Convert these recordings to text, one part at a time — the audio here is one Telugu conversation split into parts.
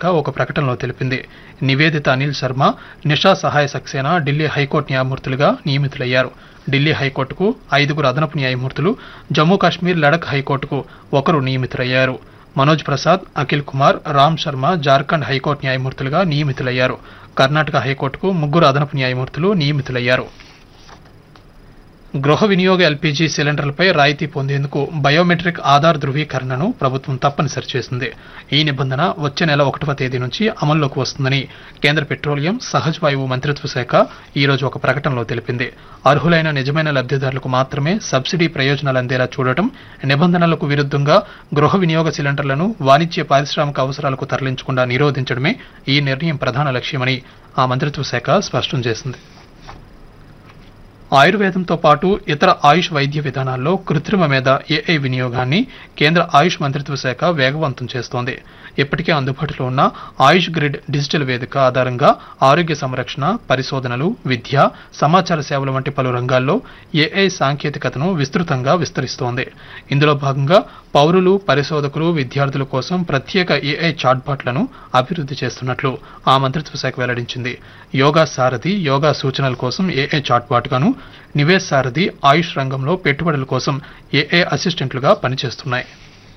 ఒక ప్రకటనలో తెలిపింది నివేదిత అనిల్ శర్మ నిషా సహాయ సక్సేనా ఢిల్లీ హైకోర్టు న్యాయమూర్తులుగా నియమితులయ్యారు ఢిల్లీ హైకోర్టుకు ఐదుగురు అదనపు న్యాయమూర్తులు జమ్మూ కాశ్మీర్ లడఖ్ హైకోర్టుకు ఒకరు నియమితులయ్యారు మనోజ్ ప్రసాద్ అఖిల్ కుమార్ రామ్ శర్మ జార్ఖండ్ హైకోర్టు న్యాయమూర్తులుగా నియమితులయ్యారు కర్ణాటక హైకోర్టుకు ముగ్గురు అదనపు న్యాయమూర్తులు నియమితులయ్యారు గృహ వినియోగ ఎల్పీజీ సిలిండర్లపై రాయితీ పొందేందుకు బయోమెట్రిక్ ఆధార్ ధృవీకరణను ప్రభుత్వం తప్పనిసరి చేసింది ఈ నిబంధన వచ్చే నెల ఒకటవ తేదీ నుంచి అమల్లోకి వస్తుందని కేంద్ర పెట్రోలియం సహజ వాయువు మంత్రిత్వ శాఖ ఈ రోజు ఒక ప్రకటనలో తెలిపింది అర్హులైన నిజమైన లబ్ధిదారులకు మాత్రమే సబ్సిడీ ప్రయోజనాలు అందేలా చూడటం నిబంధనలకు విరుద్ధంగా గృహ వినియోగ సిలిండర్లను వాణిజ్య పారిశ్రామిక అవసరాలకు తరలించకుండా నిరోధించడమే ఈ నిర్ణయం ప్రధాన లక్ష్యమని ఆ మంత్రిత్వ శాఖ స్పష్టం చేసింది ఆయుర్వేదంతో పాటు ఇతర ఆయుష్ వైద్య విధానాల్లో కృత్రిమ మీద ఏఐ వినియోగాన్ని కేంద్ర ఆయుష్ మంత్రిత్వ శాఖ వేగవంతం చేస్తోంది ఇప్పటికే అందుబాటులో ఉన్న ఆయుష్ గ్రిడ్ డిజిటల్ వేదిక ఆధారంగా ఆరోగ్య సంరక్షణ పరిశోధనలు విద్య సమాచార సేవల వంటి పలు రంగాల్లో ఏఐ సాంకేతికతను విస్తృతంగా విస్తరిస్తోంది ఇందులో భాగంగా పౌరులు పరిశోధకులు విద్యార్థుల కోసం ప్రత్యేక ఏఐ చాట్బాట్లను అభివృద్ధి చేస్తున్నట్లు ఆ మంత్రిత్వ శాఖ వెల్లడించింది యోగా సారథి యోగా సూచనల కోసం ఏఐ చాట్బాట్ గాను నివేశ్ సారథి ఆయుష్ రంగంలో పెట్టుబడుల కోసం ఏఐ అసిస్టెంట్లుగా పనిచేస్తున్నాయి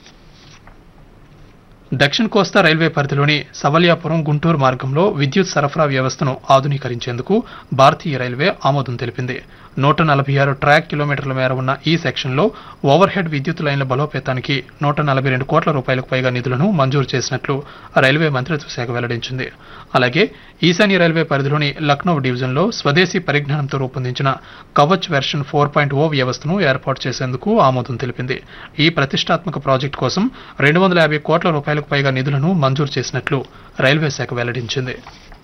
దక్షిణ కోస్తా రైల్వే పరిధిలోని సవలియాపురం గుంటూరు మార్గంలో విద్యుత్ సరఫరా వ్యవస్థను ఆధునీకరించేందుకు భారతీయ రైల్వే ఆమోదం తెలిపింది నూట నలభై ఆరు ట్రాక్ కిలోమీటర్ల మేర ఉన్న ఈ సెక్షన్లో ఓవర్ హెడ్ విద్యుత్ లైన్ల బలోపేతానికి నూట నలభై రెండు కోట్ల రూపాయలకు పైగా నిధులను మంజూరు చేసినట్లు రైల్వే మంత్రిత్వ శాఖ వెల్లడించింది అలాగే ఈశాన్య రైల్వే పరిధిలోని లక్నో డివిజన్లో స్వదేశీ పరిజ్ఞానంతో రూపొందించిన Kavach version four point O వ్యవస్థను ఏర్పాటు చేసేందుకు ఆమోదం తెలిపింది ఈ ప్రతిష్టాత్మక ప్రాజెక్టు కోసం రెండు వందల యాభై కోట్ల రూపాయలకు పైగా నిధులను మంజూరు చేసినట్లు రైల్వే శాఖ వెల్లడించింది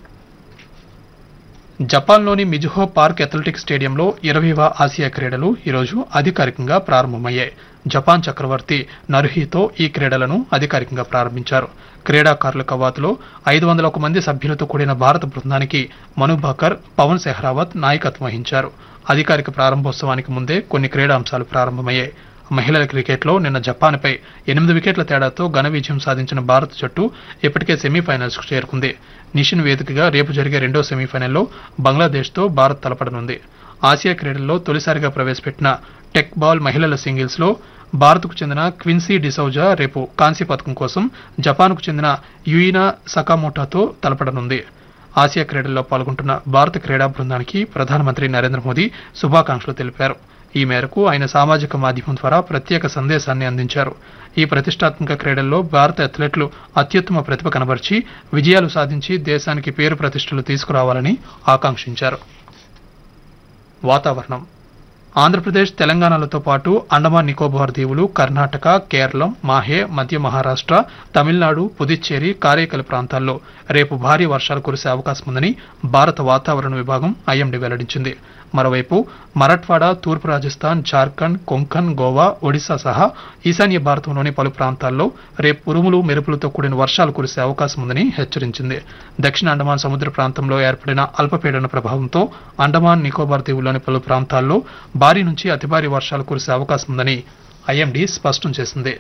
జపాన్లోని మిజుహో పార్క్ అథ్లెటిక్స్ స్టేడియంలో ఇరవైవ ఆసియా క్రీడలు ఈరోజు అధికారికంగా ప్రారంభమయ్యాయి జపాన్ చక్రవర్తి నరుహితో ఈ క్రీడలను అధికారికంగా ప్రారంభించారు క్రీడాకారుల కవాతులో ఐదు వందల ఒక మంది సభ్యులతో కూడిన భారత బృందానికి మను భాకర్ పవన్ సెహ్రావత్ నాయకత్వం వహించారు అధికారిక ప్రారంభోత్సవానికి ముందే కొన్ని క్రీడాంశాలు ప్రారంభమయ్యాయి మహిళల క్రికెట్లో నిన్న జపాన్పై ఎనిమిది వికెట్ల తేడాతో ఘన విజయం సాధించిన భారత జట్టు ఇప్పటికే సెమీఫైనల్స్ కు చేరుకుంది నిషిన్ వేదికగా రేపు జరిగే రెండో సెమీఫైనల్లో బంగ్లాదేశ్తో భారత్ తలపడనుంది ఆసియా క్రీడల్లో తొలిసారిగా ప్రవేశపెట్టిన టెక్ బాల్ మహిళల సింగిల్స్ లో భారత్కు చెందిన క్విన్సీ డిసౌజా రేపు కాంస్య పథకం కోసం జపాన్కు చెందిన యుయినా సకామోటాతో తలపడనుంది ఆసియా క్రీడల్లో పాల్గొంటున్న భారత క్రీడా బృందానికి ప్రధానమంత్రి నరేంద్ర మోదీ శుభాకాంక్షలు తెలిపారు ఈ మేరకు ఆయన సామాజిక మాధ్యమం ద్వారా ప్రత్యేక సందేశాన్ని అందించారు ఈ ప్రతిష్టాత్మక క్రీడల్లో భారత అథ్లెట్లు అత్యుత్తమ ప్రతిభ కనబర్చి విజయాలు సాధించి దేశానికి పేరు ప్రతిష్టలు తీసుకురావాలని ఆకాంక్షించారు వాతావరణం ఆంధ్రప్రదేశ్ తెలంగాణలతో పాటు అండమాన్ నికోబార్ దీవులు కర్ణాటక కేరళం మాహే మధ్య మహారాష్ట్ర తమిళనాడు పుదుచ్చేరి కారైకల్ ప్రాంతాల్లో రేపు భారీ వర్షాలు కురిసే అవకాశం ఉందని భారత వాతావరణ విభాగం ఐఎండీ వెల్లడించింది మరోవైపు మరఠ్వాడా తూర్పు రాజస్థాన్ జార్ఖండ్ కొంకన్ గోవా ఒడిశా సహా ఈశాన్య భారతంలోని పలు ప్రాంతాల్లో రేపు ఉరుములు మెరుపులతో కూడిన వర్షాలు కురిసే అవకాశం ఉందని హెచ్చరించింది దక్షిణ అండమాన్ సముద్ర ప్రాంతంలో ఏర్పడిన అల్పపీడన ప్రభావంతో అండమాన్ నికోబార్ దీవుల్లోని పలు ప్రాంతాల్లో భారీ నుంచి అతి భారీ వర్షాలు కురిసే అవకాశం ఉందని ఐఎండీ స్పష్టం చేసింది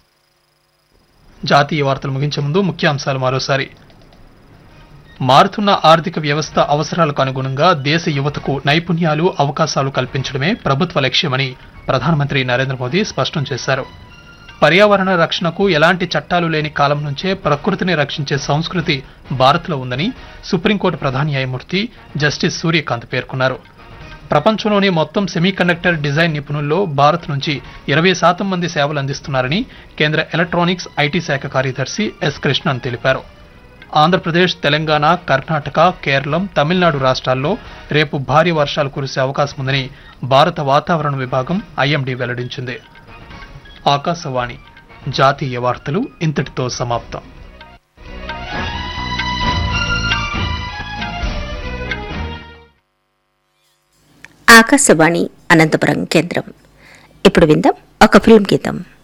జాతీయ వార్తలు ముగించే ముందు ముఖ్యాంశాలు మరోసారి మారుతున్న ఆర్థిక వ్యవస్థ అవసరాలకు అనుగుణంగా దేశ యువతకు నైపుణ్యాలు అవకాశాలు కల్పించడమే ప్రభుత్వ లక్ష్యమని ప్రధానమంత్రి నరేంద్ర మోదీ స్పష్టం చేశారు పర్యావరణ రక్షణకు ఎలాంటి చట్టాలు లేని కాలం నుంచే ప్రకృతిని రక్షించే సంస్కృతి భారత్లో ఉందని సుప్రీంకోర్టు ప్రధాన న్యాయమూర్తి జస్టిస్ సూర్యకాంత్ పేర్కొన్నారు ప్రపంచంలోని మొత్తం సెమీకండక్టర్ డిజైన్ నిపుణుల్లో భారత్ నుంచి ఇరవై శాతం మంది సేవలు అందిస్తున్నారని కేంద్ర ఎలక్ట్రానిక్స్ ఐటీ శాఖ కార్యదర్శి ఎస్ కృష్ణన్ తెలిపారు ఆంధ్రప్రదేశ్ తెలంగాణ కర్ణాటక కేరళం తమిళనాడు రాష్ట్రాల్లో రేపు భారీ వర్షాలు కురిసే అవకాశం ఉందని భారత వాతావరణ విభాగం ఐఎండీ వెల్లడించింది ఆకాశవాణి జాతీయ వార్తలు ఇంతటితో సమాప్తం ఆకాశవాణి అనంతపురం కేంద్రం ఇప్పుడు విందాం ఒక ఫిల్మ్ గీతం